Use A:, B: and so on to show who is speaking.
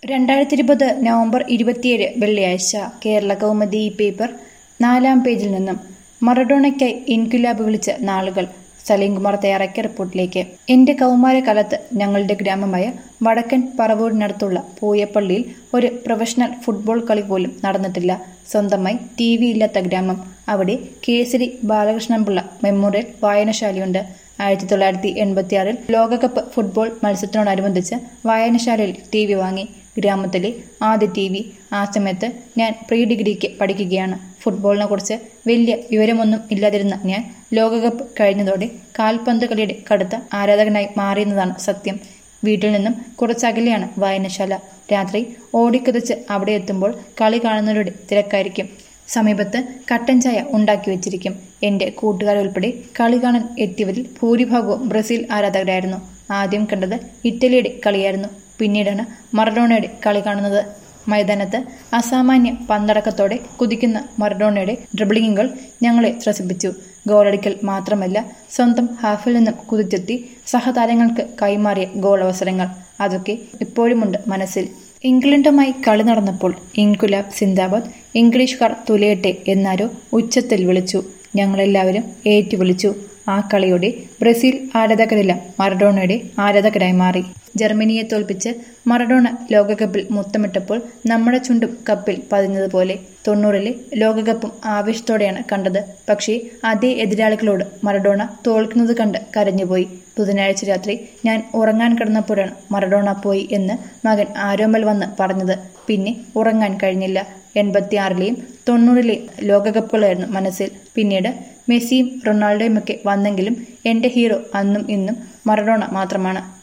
A: രണ്ടായിരത്തി ഇരുപത് നവംബർ ഇരുപത്തിയേഴ് വെള്ളിയാഴ്ച കേരള കൗമുദി ഈ പേപ്പർ നാലാം പേജിൽ നിന്നും മറഡോണയ്ക്കായി ഇൻക്വിലാബ് വിളിച്ച നാളുകൾ സലീംകുമാർ തയ്യാറാക്കിയ റിപ്പോർട്ടിലേക്ക് എന്റെ കൗമാരകാലത്ത് ഞങ്ങളുടെ ഗ്രാമമായ വടക്കൻ പറവൂരിനടുത്തുള്ള പൂയപ്പള്ളിയിൽ ഒരു പ്രൊഫഷണൽ ഫുട്ബോൾ കളി പോലും നടന്നിട്ടില്ല സ്വന്തമായി ടി വി ഇല്ലാത്ത ഗ്രാമം അവിടെ കേസരി ബാലകൃഷ്ണൻപിള്ള മെമ്മോറിയൽ വായനശാലയുണ്ട് ആയിരത്തി തൊള്ളായിരത്തി എൺപത്തിയാറിൽ ലോകകപ്പ് ഫുട്ബോൾ മത്സരത്തിനോടനുബന്ധിച്ച് വായനശാലയിൽ ടി വി വാങ്ങി ഗ്രാമത്തിലെ ആദ്യ ടി വി ആ സമയത്ത് ഞാൻ പ്രീ ഡിഗ്രിക്ക് പഠിക്കുകയാണ് ഫുട്ബോളിനെ കുറിച്ച് വലിയ വിവരമൊന്നും ഇല്ലാതിരുന്ന ഞാൻ ലോകകപ്പ് കഴിഞ്ഞതോടെ കാൽപന്ത് കളിയുടെ കടുത്ത ആരാധകനായി മാറിയെന്നതാണ് സത്യം വീട്ടിൽ നിന്നും കുറച്ചകലെയാണ് വായനശാല രാത്രി ഓടിക്കുതിച്ച് അവിടെ എത്തുമ്പോൾ കളി കാണുന്നവരുടെ തിരക്കായിരിക്കും സമീപത്ത് കട്ടൻ ചായ ഉണ്ടാക്കി വെച്ചിരിക്കും എന്റെ കൂട്ടുകാരുൾപ്പെടെ കളി കാണാൻ എത്തിയവരിൽ ഭൂരിഭാഗവും ബ്രസീൽ ആരാധകരായിരുന്നു ആദ്യം കണ്ടത് ഇറ്റലിയുടെ കളിയായിരുന്നു പിന്നീടാണ് മറഡോണയുടെ കളി കാണുന്നത് മൈതാനത്ത് അസാമാന്യ പന്തടക്കത്തോടെ കുതിക്കുന്ന മറഡോണയുടെ ഡ്രിബിളിങ്ങുകൾ ഞങ്ങളെ ത്രസിപ്പിച്ചു ഗോളടിക്കൽ മാത്രമല്ല സ്വന്തം ഹാഫിൽ നിന്നും കുതിച്ചെത്തി സഹതാരങ്ങൾക്ക് കൈമാറിയ ഗോൾ അവസരങ്ങൾ അതൊക്കെ ഇപ്പോഴുമുണ്ട് മനസ്സിൽ ഇംഗ്ലണ്ടുമായി കളി നടന്നപ്പോൾ ഇൻകുലാബ് സിന്ദാബാദ് ഇംഗ്ലീഷുകാർ തുലയട്ടെ എന്നാരോ ഉച്ചത്തിൽ വിളിച്ചു ഞങ്ങളെല്ലാവരും ഏറ്റുവിളിച്ചു ആ കളിയോടെ ബ്രസീൽ ആരാധകരെല്ലാം മറഡോണയുടെ ആരാധകരായി മാറി ജർമ്മനിയെ തോൽപ്പിച്ച് മറഡോണ ലോകകപ്പിൽ മുത്തമിട്ടപ്പോൾ നമ്മുടെ ചുണ്ടും കപ്പിൽ പതിഞ്ഞതുപോലെ തൊണ്ണൂറിലെ ലോകകപ്പും ആവേശത്തോടെയാണ് കണ്ടത് പക്ഷേ അതേ എതിരാളികളോട് മറഡോണ തോൽക്കുന്നത് കണ്ട് കരഞ്ഞുപോയി ബുധനാഴ്ച രാത്രി ഞാൻ ഉറങ്ങാൻ കിടന്നപ്പോഴാണ് മറഡോണ പോയി എന്ന് മകൻ ആരോമൽ വന്ന് പറഞ്ഞത് പിന്നെ ഉറങ്ങാൻ കഴിഞ്ഞില്ല എൺപത്തിയാറിലെയും തൊണ്ണൂറിലെയും ലോകകപ്പുകളായിരുന്നു മനസ്സിൽ പിന്നീട് മെസ്സിയും റൊണാൾഡോയുമൊക്കെ വന്നെങ്കിലും എന്റെ ഹീറോ അന്നും ഇന്നും മറഡോണ മാത്രമാണ്